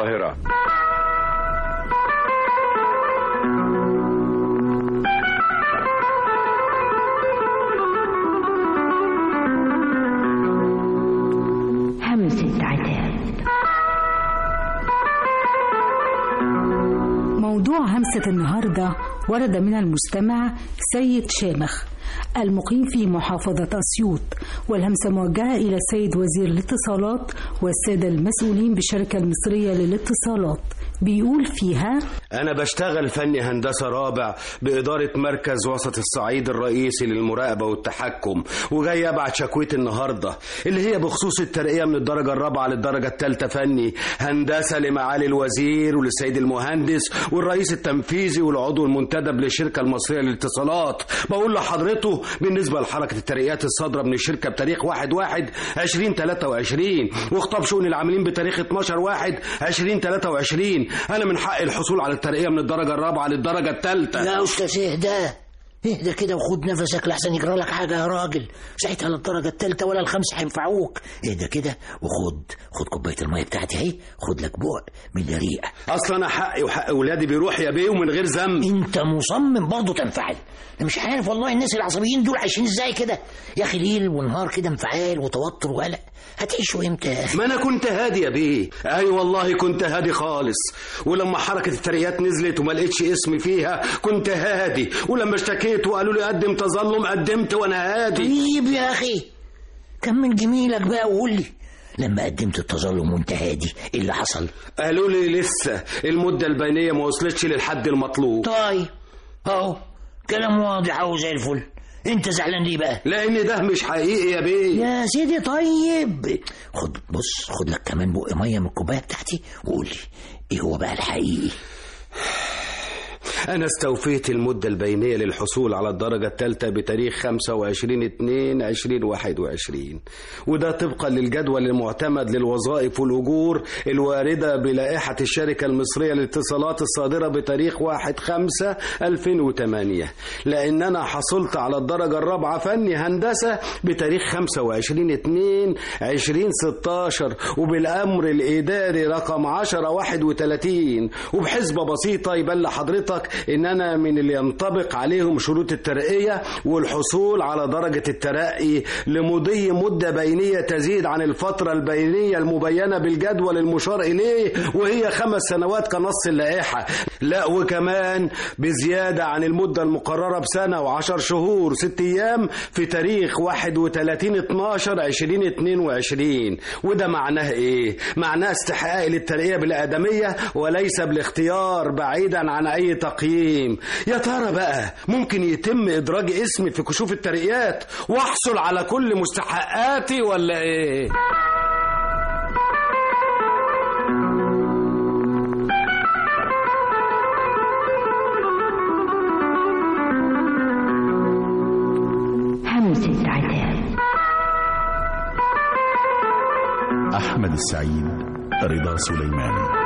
القاهرة همسة عتاب موضوع همسة النهاردة ورد من المستمع سيد شامخ المقيم في محافظة أسيوط والهمسة موجهة إلى السيد وزير الاتصالات والسادة المسؤولين بالشركة المصرية للاتصالات بيقول فيها أنا بشتغل فني هندسة رابع بإدارة مركز وسط الصعيد الرئيسي للمراقبة والتحكم وجاي أبعت شكوتي النهاردة اللي هي بخصوص الترقية من الدرجة الرابعة للدرجة الثالثة فني هندسة لمعالي الوزير وللسيد المهندس والرئيس التنفيذي والعضو المنتدب للشركة المصرية للاتصالات بقول لحضرته بالنسبة لحركة الترقيات الصادرة من الشركة بتاريخ 1 1 2023 وخطاب شؤون العاملين بتاريخ 12 1 2023 أنا من حق الحصول على الترقية من الدرجة الرابعة للدرجة الثالثة يا استاذ اهدى اهدى كده وخد نفسك لحسن يجرى لك حاجه يا راجل ساعتها لا الدرجه الثالثه ولا الخامسه هينفعوك اهدى كده وخد خد كوبايه الميه بتاعتي اهي خد لك بق من الريقه أصل أنا حقي وحق أولادي بيروح يا بيه ومن غير ذنب انت مصمم برضه تنفعل انا مش عارف والله الناس العصبيين دول عايشين ازاي كده يا اخي ليل ونهار كده انفعال وتوتر وقلق هتعيشوا امتى يا اخي ما انا كنت هادي يا بيه اي والله كنت هادي خالص ولما حركه الترقيات نزلت وما لقيتش اسمي فيها كنت هادي ولما اشتكيت وقالوا لي قدم تظلم قدمت وانا هادي طيب يا اخي كمل جميلك بقى وقول لي لما قدمت التظلم وانت هادي ايه اللي حصل قالوا لي لسه المده البينيه ما وصلتش للحد المطلوب طيب اهو كلام واضح اهو زي الفل انت زعلان ليه بقى لان ده مش حقيقي يا بيه يا سيدي طيب خد بص خد لك كمان بق ميه من الكوبايه بتاعتي وقول لي ايه هو بقى الحقيقي أنا استوفيت المدة البينية للحصول على الدرجة الثالثة بتاريخ 25 2 2021 وده طبقا للجدول المعتمد للوظائف والأجور الواردة بلائحة الشركة المصرية للاتصالات الصادرة بتاريخ 1 5 2008 لأن أنا حصلت على الدرجة الرابعة فني هندسة بتاريخ 25 2 2016 وبالأمر الإداري رقم 10 31 وبحسبة بسيطة يبان لحضرتك ان انا من اللي ينطبق عليهم شروط الترقيه والحصول على درجه الترقي لمضي مده بينيه تزيد عن الفتره البينيه المبينه بالجدول المشار اليه وهي خمس سنوات كنص اللائحه لا وكمان بزياده عن المده المقرره بسنه وعشر شهور ست ايام في تاريخ 31 12 2022 وده معناه ايه معناه استحقاقي للترقيه بالادميه وليس بالاختيار بعيدا عن اي تقييم يا ترى بقى ممكن يتم ادراج اسمي في كشوف الترقيات واحصل على كل مستحقاتي ولا ايه همسة عتاب أحمد السعيد رضا سليمان